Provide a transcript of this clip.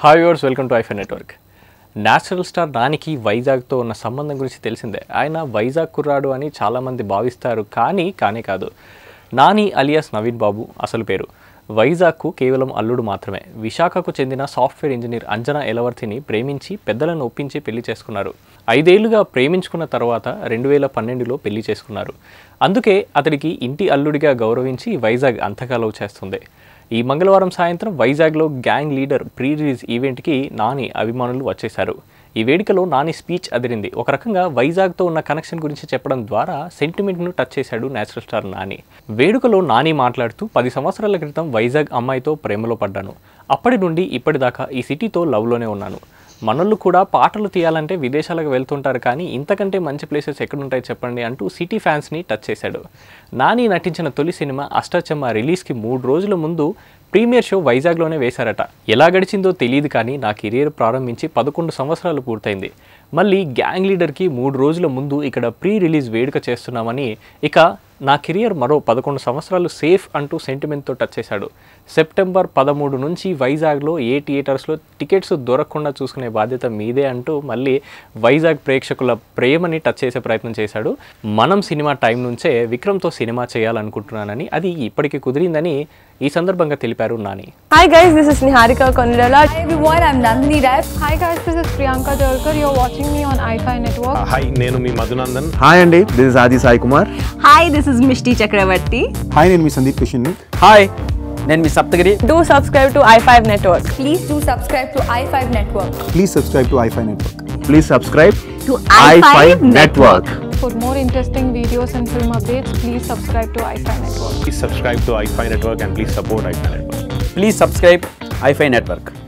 Hi వర్స్ welcome to iFi network natural star నానికి వైజాగ్తో ఉన్న సంబంధం గురించి తెలిసిందే ఆయన వైజాగ్ కుర్రాడు అని చాలామంది భావిస్తారు కానీ కానే కాదు నాని అలియాస్ నవీన్ బాబు అసలు పేరు వైజాగ్కు కేవలం అల్లుడు మాత్రమే విశాఖకు చెందిన సాఫ్ట్వేర్ ఇంజనీర్ అంజనా ఎలవర్తిని ప్రేమించి పెద్దలను ఒప్పించి పెళ్లి చేసుకున్నారు ఐదేళ్లుగా ప్రేమించుకున్న తర్వాత రెండు వేల పన్నెండులో పెళ్లి చేసుకున్నారు అందుకే అతడికి ఇంటి అల్లుడిగా గౌరవించి వైజాగ్ అంతగా లవ్ చేస్తుంది ఈ మంగళవారం సాయంత్రం వైజాగ్లో గ్యాంగ్ లీడర్ ప్రీ రిలీజ్ ఈవెంట్కి నాని అభిమానులు వచ్చేశారు ఈ వేడుకలో నాని స్పీచ్ అదిరింది ఒక రకంగా వైజాగ్తో ఉన్న కనెక్షన్ గురించి చెప్పడం ద్వారా సెంటిమెంట్ను టచ్ చేశాడు నేచురల్ స్టార్ నాని వేడుకలో నాని మాట్లాడుతూ పది సంవత్సరాల క్రితం వైజాగ్ అమ్మాయితో ప్రేమలో పడ్డాను అప్పటి నుండి ఇప్పటిదాకా ఈ సిటీతో లవ్లోనే ఉన్నాను మనోళ్ళు కూడా పాటలు తీయాలంటే విదేశాలకు వెళ్తుంటారు కానీ ఇంతకంటే మంచి ప్లేసెస్ ఎక్కడుంటాయి చెప్పండి అంటూ సిటీ ఫ్యాన్స్ని టచ్ చేశాడు నాని నటించిన తొలి సినిమా అష్టాచమ్మ రిలీజ్కి మూడు రోజుల ముందు ప్రీమియర్ షో వైజాగ్లోనే వేశారట ఎలా గడిచిందో తెలియదు కానీ నా కెరీర్ ప్రారంభించి పదకొండు సంవత్సరాలు పూర్తయింది మళ్ళీ గ్యాంగ్ లీడర్కి మూడు రోజుల ముందు ఇక్కడ ప్రీ రిలీజ్ వేడుక చేస్తున్నామని ఇక నా కెరియర్ మరో పదకొండు సంవత్సరాలు సేఫ్ అంటూ సెంటిమెంట్తో టచ్ చేశాడు సెప్టెంబర్ పదమూడు నుంచి వైజాగ్లో ఏ థియేటర్స్లో టికెట్స్ దొరకకుండా చూసుకునే బాధ్యత మీదే అంటూ మళ్ళీ వైజాగ్ ప్రేక్షకుల ప్రేమని టచ్ చేసే ప్రయత్నం చేశాడు మనం సినిమా టైం నుంచే విక్రమ్తో సినిమా చేయాలనుకుంటున్నానని అది ఇప్పటికి కుదిరిందని ఈ సందర్భంగా తెలిపారు Nani Hi guys, this is Niharika Konirala. Hi everyone, I'm Nandini Rai. Hi guys, this is Priyanka Jalkar. You're watching me on iFi Network. Hi నేను మీ మధునందన్ హాయ్ అండి this is Aadi Sai Kumar Hi, this is Mishti Chakravarti. Hi నేను మీ Sandeep Kishan hi నేను మీ Saptagiri Do subscribe to i5 Network. Please do subscribe to i5 Network. Please subscribe to iFi network please subscribe To i5 i5 network For more interesting videos and film updates, please subscribe to iFi Network. Please subscribe to iFi network and please support iFi network please subscribe iFi network